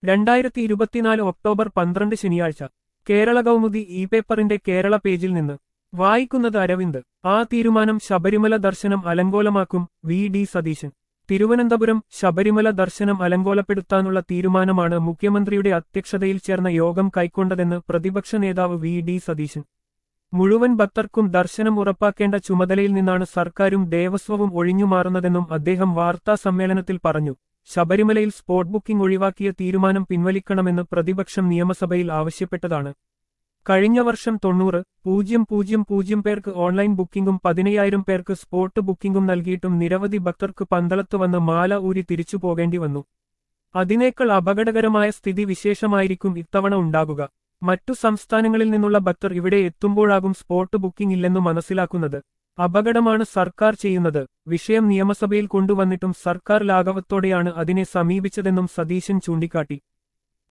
രണ്ടായിരത്തി ഇരുപത്തിനാല് ഒക്ടോബർ പന്ത്രണ്ട് ശനിയാഴ്ച കേരള കൗമുദി ഇ പേപ്പറിന്റെ കേരള പേജിൽ നിന്ന് വായിക്കുന്നത് അരവിന്ദ് ആ തീരുമാനം ശബരിമല ദർശനം അലങ്കോലമാക്കും വി ഡി സതീശൻ തിരുവനന്തപുരം ശബരിമല ദർശനം അലങ്കോലപ്പെടുത്താനുള്ള തീരുമാനമാണ് മുഖ്യമന്ത്രിയുടെ അധ്യക്ഷതയിൽ ചേർന്ന യോഗം കൈക്കൊണ്ടതെന്ന് പ്രതിപക്ഷ നേതാവ് വി ഡി സതീശൻ മുഴുവൻ ഭക്തർക്കും ദർശനം ഉറപ്പാക്കേണ്ട ചുമതലയിൽ നിന്നാണ് സർക്കാരും ദേവസ്വവും ഒഴിഞ്ഞുമാറുന്നതെന്നും അദ്ദേഹം വാർത്താ സമ്മേളനത്തിൽ പറഞ്ഞു ശബരിമലയിൽ സ്പോട്ട് ബുക്കിംഗ് ഒഴിവാക്കിയ തീരുമാനം പിൻവലിക്കണമെന്ന് പ്രതിപക്ഷം നിയമസഭയിൽ ആവശ്യപ്പെട്ടതാണ് കഴിഞ്ഞ വർഷം തൊണ്ണൂറ് പൂജ്യം പൂജ്യം പൂജ്യം പേർക്ക് ഓൺലൈൻ ബുക്കിംഗും പതിനയ്യായിരം പേർക്ക് സ്പോട്ട് ബുക്കിംഗും നൽകിയിട്ടും നിരവധി ഭക്തർക്ക് പന്തളത്ത് വന്ന് മാല ഊരി തിരിച്ചു പോകേണ്ടി വന്നു അതിനേക്കാൾ അപകടകരമായ സ്ഥിതി വിശേഷമായിരിക്കും ഇത്തവണ ഉണ്ടാകുക മറ്റു സംസ്ഥാനങ്ങളിൽ നിന്നുള്ള ഭക്തർ ഇവിടെ എത്തുമ്പോഴാകും സ്പോട്ട് ബുക്കിംഗ് ഇല്ലെന്നു മനസ്സിലാക്കുന്നത് അപകടമാണ് സർക്കാർ ചെയ്യുന്നത് വിഷയം നിയമസഭയിൽ കൊണ്ടുവന്നിട്ടും സർക്കാർ ലാഘവത്തോടെയാണ് അതിനെ സമീപിച്ചതെന്നും സതീശൻ ചൂണ്ടിക്കാട്ടി